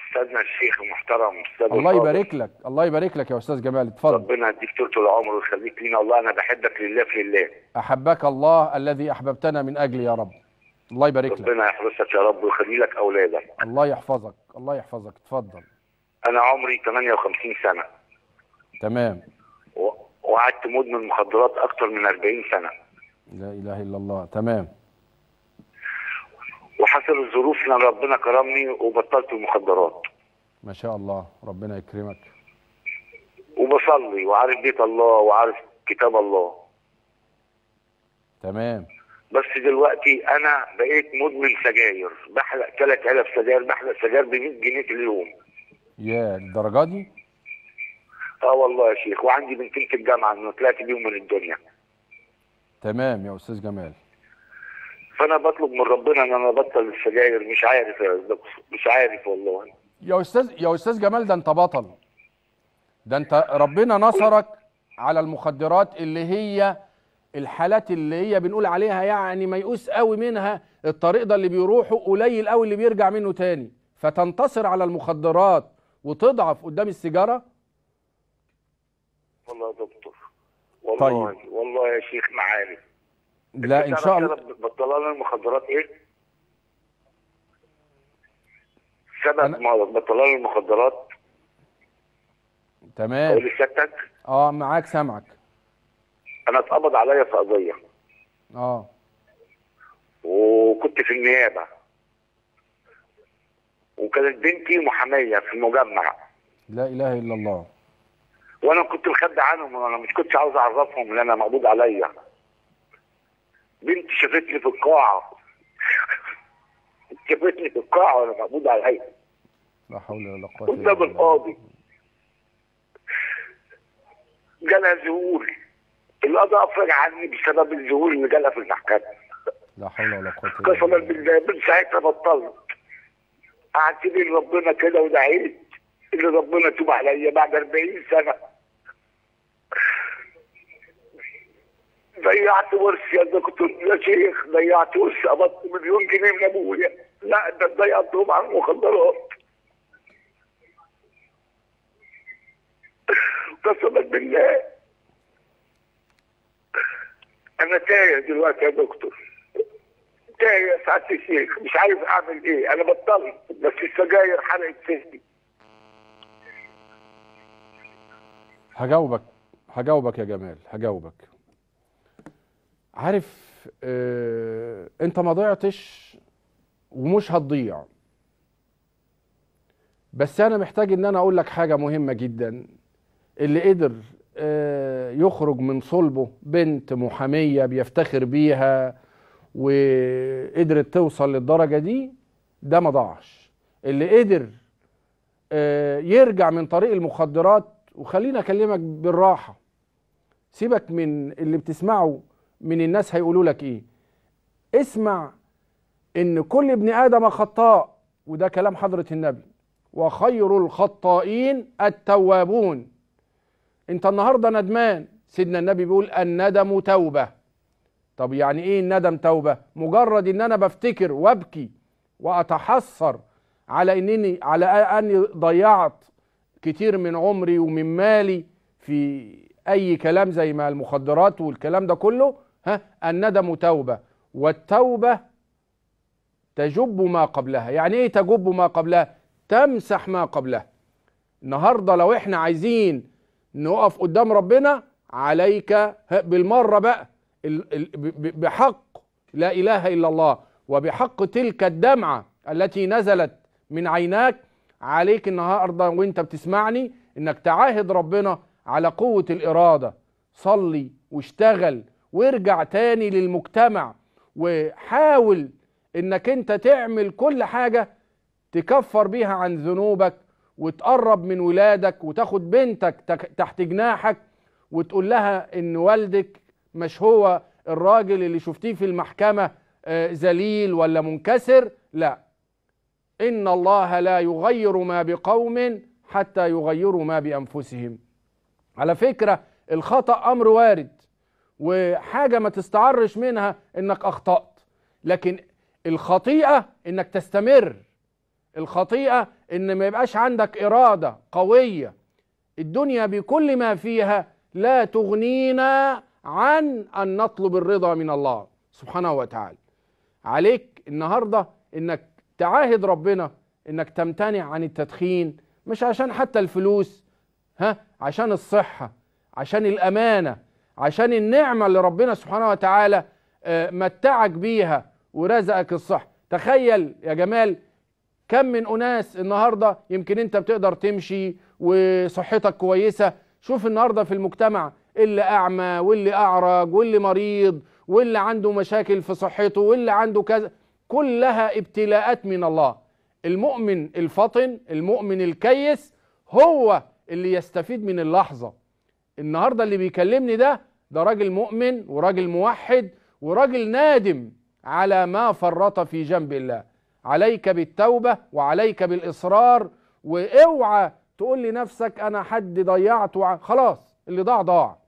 استاذنا الشيخ المحترم استاذ الله الفاضل. يبارك لك الله يبارك لك يا استاذ جمال اتفضل ربنا يديك طول العمر ويخليك لينا والله انا بحبك لله في لله احبك الله الذي احببتنا من اجلي يا رب الله يبارك لك ربنا يحرسك يا رب ويخلي لك اولادك الله يحفظك الله يحفظك اتفضل انا عمري 58 سنه تمام و- وقعدت مدمن مخدرات اكتر من 40 سنه لا اله الا الله تمام وحصل الظروف ان ربنا كرمني وبطلت المخدرات ما شاء الله ربنا يكرمك وبصلي وعارف بيت الله وعارف كتاب الله تمام بس دلوقتي انا بقيت مدمن سجاير بحلق ثلاث علب سجاير بحلق سجاير ب 100 جنيه في اليوم يا الدرجه دي اه والله يا شيخ وعندي بنتين في الجامعه انه طلعت بيهم من الدنيا تمام يا استاذ جمال فانا بطلب من ربنا ان انا ابطل السجاير مش عارف يا دكتور مش عارف والله يا استاذ يا استاذ جمال ده انت بطل ده انت ربنا نصرك على المخدرات اللي هي الحالات اللي هي بنقول عليها يعني ميؤوس قوي منها الطريق ده اللي بيروحوا قليل قوي اللي بيرجع منه تاني فتنتصر على المخدرات وتضعف قدام السيجاره والله يا دكتور والله طيب. والله يا شيخ ما عارف لا ان شاء الله بطلنا لنا المخدرات ايه؟ سبب أنا- ما بطلنا لنا المخدرات تمام اقول لسيادتك اه معاك سامعك انا اتقبض عليا في قضيه اه وكنت في النيابه وكانت بنتي محاميه في المجمع لا اله الا الله وانا كنت مخبي عنهم وانا مش كنتش عاوز اعرفهم ان انا مقبوض عليا بنتي شافتني في القاعه شافتني في القاعه وانا مقبوض عليا لا حول ولا قوه الا قدام بالله القاضي جالها ذهول القاضي افرج عني بسبب الذهول اللي جالها في المحكمه لا حول ولا قوه الا قسما بالله بالله من ساعتها بطلت قعدت بين ربنا كده ودعيت ان ربنا يتوب عليا بعد 40 سنه ضيعت ورثي يا دكتور يا شيخ ضيعت ورثي قبضت مليون جنيه من ابويا لا ده ضيعتهم على المخدرات قسما بالله انا تايه دلوقتي يا دكتور تايه يا سعاده الشيخ مش عارف اعمل ايه انا بطلت بس السجاير حرقت سني هجاوبك هجاوبك يا جمال هجاوبك عارف آه انت ما ضيعتش ومش هتضيع بس انا محتاج ان انا اقول لك حاجه مهمه جدا اللي قدر آه يخرج من صلبه بنت محاميه بيفتخر بيها وقدرت توصل للدرجه دي ده ما ضاعش اللي قدر آه يرجع من طريق المخدرات وخليني اكلمك بالراحه سيبك من اللي بتسمعه من الناس هيقولوا لك ايه اسمع ان كل ابن ادم خطاء وده كلام حضره النبي وخير الخطائين التوابون انت النهارده ندمان سيدنا النبي بيقول الندم توبه طب يعني ايه الندم توبه مجرد ان انا بفتكر وابكي واتحسر على انني على اني ضيعت كتير من عمري ومن مالي في اي كلام زي ما المخدرات والكلام ده كله ها الندم توبه والتوبه تجب ما قبلها يعني ايه تجب ما قبلها تمسح ما قبلها النهارده لو احنا عايزين نقف قدام ربنا عليك ها، بالمره بقى ال- ال- ب- ب- بحق لا اله الا الله وبحق تلك الدمعه التي نزلت من عيناك عليك النهارده وانت بتسمعني انك تعاهد ربنا على قوه الاراده صلي واشتغل وارجع تاني للمجتمع وحاول انك انت تعمل كل حاجه تكفر بيها عن ذنوبك وتقرب من ولادك وتاخد بنتك تك- تحت جناحك وتقول لها ان والدك مش هو الراجل اللي شفتيه في المحكمة آه، ذليل ولا منكسر لا إن الله لا يغير ما بقوم حتى يغيروا ما بأنفسهم على فكرة الخطأ أمر وارد وحاجة ما تستعرش منها إنك أخطأت لكن الخطيئة إنك تستمر الخطيئة ان ما يبقاش عندك إرادة قوية الدنيا بكل ما فيها لا تغنينا عن أن نطلب الرضا من الله سبحانه وتعالى عليك النهاردة انك تعاهد ربنا انك تمتنع عن التدخين مش عشان حتى الفلوس ها عشان الصحة عشان الأمانة عشان النعمة اللي ربنا سبحانه وتعالى آه، متعك بيها ورزقك الصحة تخيل يا جمال كم من أناس النهاردة يمكن أنت بتقدر تمشي وصحتك كويسة شوف النهاردة في المجتمع اللي أعمى واللي أعرج واللي مريض واللي عنده مشاكل في صحته واللي عنده كذا كلها ابتلاءات من الله المؤمن الفطن المؤمن الكيس هو اللي يستفيد من اللحظة النهاردة اللي بيكلمني ده ده راجل مؤمن وراجل موحد وراجل نادم على ما فرط في جنب الله عليك بالتوبة وعليك بالإصرار واوعى تقول لنفسك أنا حد ضيعت وع... خلاص اللي ضاع ضاع